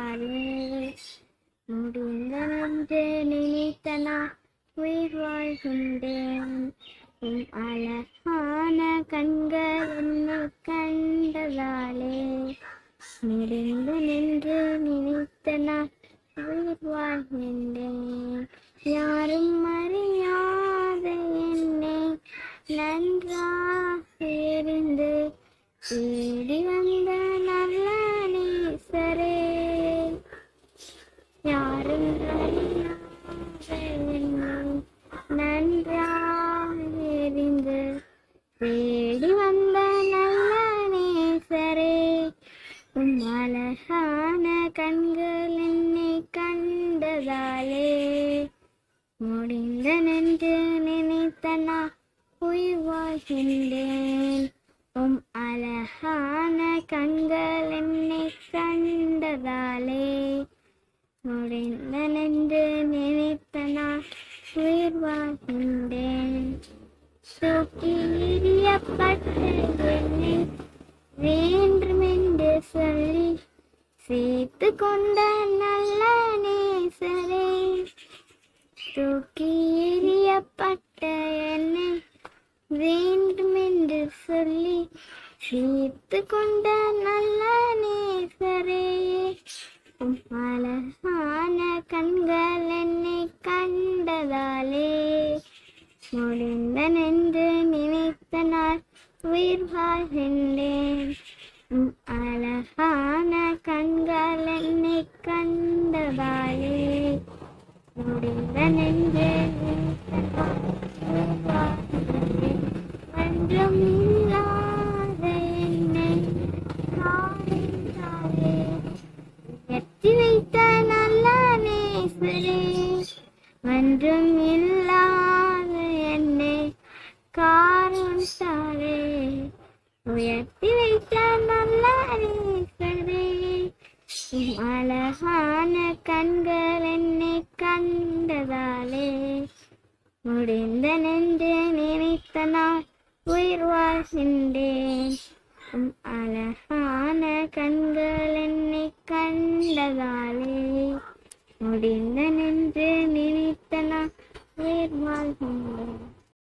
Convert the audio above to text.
கண்டதாலே முடிந்தனென்று நினைத்தனா உயிர் வாழ்கின்றேன் உம் அழகான கண்கள் என்னை கண்டதாலே முடிந்து நின்று நினைத்தனா உயிர் வாழ்கின்றேன் யாரும் அறியாத என்னை நன்றாக இருந்து தேடி வந்த நல்ல நேசரே யாரும் அறியாத என்னை நன்றாக இருந்து தேடி வந்த நல்ல நேசரே உம் அழகான கண்கள் என்னை கண்டதாலே முடிந்த நின்று நினைத்த நான் உயிர் வாழ்கின்றேன் உம் அழகான கண்கள் என்னை கண்டதாலே முடிந்த நின்று நினைத்த நான் உயிர் வாழ்கின்றேன் தூக்கி எறியப்பட்ட என்னை வேண்டுமென்று சொல்லி சேர்த்து கொண்ட நல்ல நேசரே தூக்கி எறியப்பட்ட என்னை வேண்டுமென்று சொல்லி சேர்த்து கொண்ட நல்ல நேசரே உம் அழகான கண்கள் என்னை கண்டதாலே முடிந்த நின்று நினைத்த நாள் உயிர் வாழ்கின்றேன் உம் அழகான கண்கள் என்னை கண்டதாலே முடிந்த நின்று நினைத்த நாள் உயிர் வாழ்கின்றேன் ஒன்றும் இல்லாத என்னை காண்கிறாரே. எட்டி வைத்த நல்ல நேசரே ஒன்றும் இல்லாத என்னை காரணத்தாரே உயர்த்தி வைத்த நல்ல நேசரே உம் அழகான கண்கள் என்னை கண்டதாலே முடிந்த நெஞ்சு நினைத்த நாள் உயிர் வாழ்கின்றேன் உம் அழகான கண்கள் என்னை கண்டதாலே முடிந்த நின்று நினைத்த நான் உயிர் வாழ்கின்றேன்